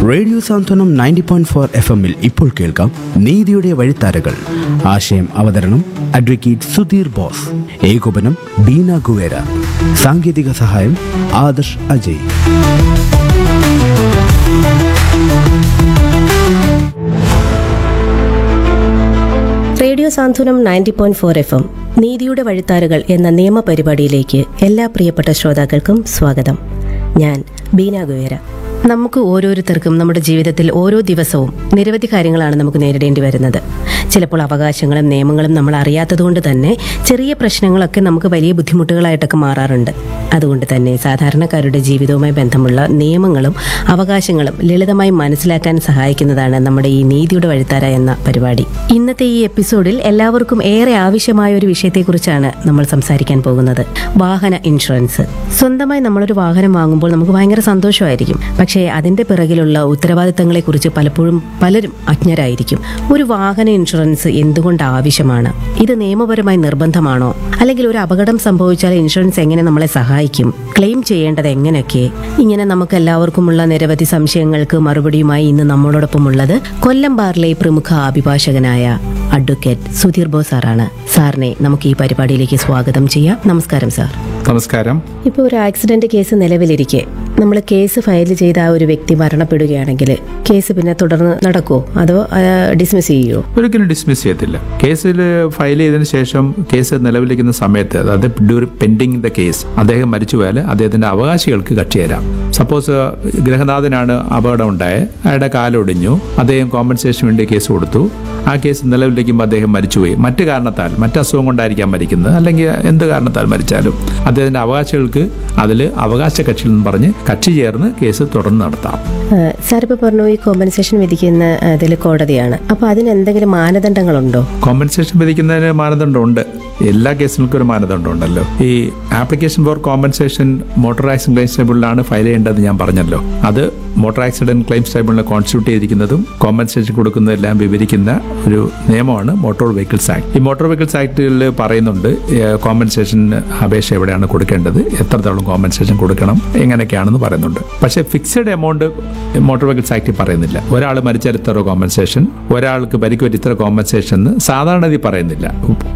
radio Santhwanam ninety point four F എമ്മിൽ ഇപ്പോൾ കേൾക്കാം നീതിയുടെ വഴിത്താരകൾ ആശയം അവതരണം അഡ്വക്കേറ്റ് സുധീർ ബോസ് ഏകോപനം ബീന ഗുവേര സാങ്കേതിക സഹായം Adarsh Ajay radio Santhwanam ninety point four F M നീതിയുടെ വഴിത്താരുകൾ എന്ന നിയമ പരിപാടിയിലേക്ക് എല്ലാ പ്രിയപ്പെട്ട ശ്രോതാക്കൾക്കും സ്വാഗതം ഞാൻ ബീന ഗുവേര നമുക്ക് ഓരോരുത്തർക്കും നമ്മുടെ ജീവിതത്തിൽ ഓരോ ദിവസവും നിരവധി കാര്യങ്ങളാണ് നമുക്ക് നേരിടേണ്ടി വരുന്നത് ചിലപ്പോൾ അവകാശങ്ങളും നിയമങ്ങളും നമ്മൾ അറിയാത്തതുകൊണ്ട് തന്നെ ചെറിയ പ്രശ്നങ്ങളൊക്കെ നമുക്ക് വലിയ ബുദ്ധിമുട്ടുകളായിട്ടൊക്കെ മാറാറുണ്ട് അതുകൊണ്ട് തന്നെ സാധാരണക്കാരുടെ ജീവിതവുമായി ബന്ധമുള്ള നിയമങ്ങളും അവകാശങ്ങളും ലളിതമായി മനസ്സിലാക്കാൻ സഹായിക്കുന്നതാണ് നമ്മുടെ ഈ നീതിയുടെ വഴിത്താര എന്ന പരിപാടി ഇന്നത്തെ ഈ എപ്പിസോഡിൽ എല്ലാവർക്കും ഏറെ ആവശ്യമായ ഒരു വിഷയത്തെക്കുറിച്ചാണ് നമ്മൾ സംസാരിക്കാൻ പോകുന്നത് വാഹന ഇൻഷുറൻസ് സ്വന്തമായി നമ്മളൊരു വാഹനം വാങ്ങുമ്പോൾ നമുക്ക് ഭയങ്കര സന്തോഷമായിരിക്കും പക്ഷേ അതിന്റെ പിറകിലുള്ള ഉത്തരവാദിത്തങ്ങളെക്കുറിച്ച് പലപ്പോഴും പലരും അജ്ഞരായിരിക്കും ഒരു വാഹന ഇൻഷുറൻസ് എന്തുകൊണ്ട് ആവശ്യമാണ് ഇത് നിയമപരമായി നിർബന്ധമാണോ അല്ലെങ്കിൽ ഒരു അപകടം സംഭവിച്ചാൽ ഇൻഷുറൻസ് എങ്ങനെ നമ്മളെ സഹായിക്കും ക്ലെയിം ചെയ്യേണ്ടത് എങ്ങനെയൊക്കെ ഇങ്ങനെ നമുക്ക് എല്ലാവർക്കുമുള്ള നിരവധി സംശയങ്ങൾക്ക് മറുപടിയുമായി ഇന്ന് നമ്മളോടൊപ്പം ഉള്ളത് കൊല്ലം ബാറിലെ പ്രമുഖ അഭിഭാഷകനായ അഡ്വക്കേറ്റ് സുധീർ ബോസ് സാറാണ് സാറിനെ നമുക്ക് ഈ പരിപാടിയിലേക്ക് സ്വാഗതം ചെയ്യാം നമസ്കാരം സാർ നമസ്കാരം ഇപ്പോൾ ഒരു ആക്സിഡന്റ് കേസ് നിലവിലിരിക്കെ നമ്മൾ കേസ് ഫയൽ ചെയ്ത ആ ഒരു വ്യക്തി മരണപ്പെടുകയാണെങ്കിൽ കേസ് പിന്നെ തുടർന്ന് നടക്കുമോ അതോ ഡിസ്മിസ് ചെയ്യുമോ ഒരിക്കലും ഡിസ്മിസ് ചെയ്യത്തില്ല കേസിൽ ഫയൽ ചെയ്തതിനു ശേഷം കേസ് നിലവിലിരിക്കുന്ന സമയത്ത് അതായത് ഡ്യൂറി പെൻഡിങ് ദ കേസ് അദ്ദേഹം മരിച്ചുപോയാൽ അദ്ദേഹത്തിന്റെ അവകാശികൾക്ക് കക്ഷി തരാം സപ്പോസ് ഗ്രഹനാഥനാണ് അപകടം ഉണ്ടായത് അയാളുടെ കാലൊടിഞ്ഞു അദ്ദേഹം കോമ്പൻസേഷൻ വേണ്ടി കേസ് കൊടുത്തു ആ കേസ് നിലവിലിരിക്കുമ്പോൾ അദ്ദേഹം മരിച്ചുപോയി മറ്റു കാരണത്താൽ മറ്റു അസുഖം കൊണ്ടായിരിക്കാം മരിക്കുന്നത് അല്ലെങ്കിൽ എന്ത് കാരണത്താൽ മരിച്ചാലും അദ്ദേഹത്തിന്റെ അവകാശികൾക്ക് അതിൽ അവകാശ കക്ഷിയിൽ നിന്ന് പറഞ്ഞ് കക്ഷി ചേർന്ന് കേസ് തുടർന്ന് നടത്താം സാർ ഇപ്പോൾ പറഞ്ഞു ഈ കോമ്പൻസേഷൻ വിധിക്കുന്ന ഇതിൽ കോടതിയാണ് അപ്പോൾ അതിന് എന്തെങ്കിലും മാനദണ്ഡങ്ങളുണ്ടോ കോമ്പൻസേഷൻ വിധിക്കുന്നതിന് മാനദണ്ഡമുണ്ട് എല്ലാ കേസുകൾക്കും ഒരു മാനദണ്ഡം ഉണ്ടല്ലോ ഈ application for compensation motor accident claims ട്രൈബ്യൂണലാണ് ഫയൽ ചെയ്യേണ്ടത് ഞാൻ പറഞ്ഞല്ലോ അത് motor accident claims tribunal constitute ചെയ്തിരിക്കുന്നതും കോമ്പൻസേഷൻ കൊടുക്കുന്നതെല്ലാം വിവരിക്കുന്ന ഒരു നിയമമാണ് മോട്ടോർ വെഹിക്കിൾസ് ആക്ട് ഈ മോട്ടോർ വെഹിക്കിൾസ് ആക്ടിൽ പറയുന്നുണ്ട് കോമ്പൻസേഷൻ അപേക്ഷ എവിടെയാണ് കൊടുക്കേണ്ടത് എത്രത്തോളം കോമ്പൻസേഷൻ കൊടുക്കണം എങ്ങനെയൊക്കെയാണെന്ന് പറയുന്നുണ്ട് പക്ഷേ ഫിക്സഡ് എമൗണ്ട് മോട്ടോർ വെഹിക്കിൾസ് ആക്ടിൽ പറയുന്നില്ല ഒരാൾ മരിച്ചാൽ ഇത്ര കോമ്പൻസേഷൻ ഒരാൾക്ക് പരിക്ക് പറ്റി ഇത്ര കോമ്പൻസേഷൻ എന്ന് സാധാരണ പറയുന്നില്ല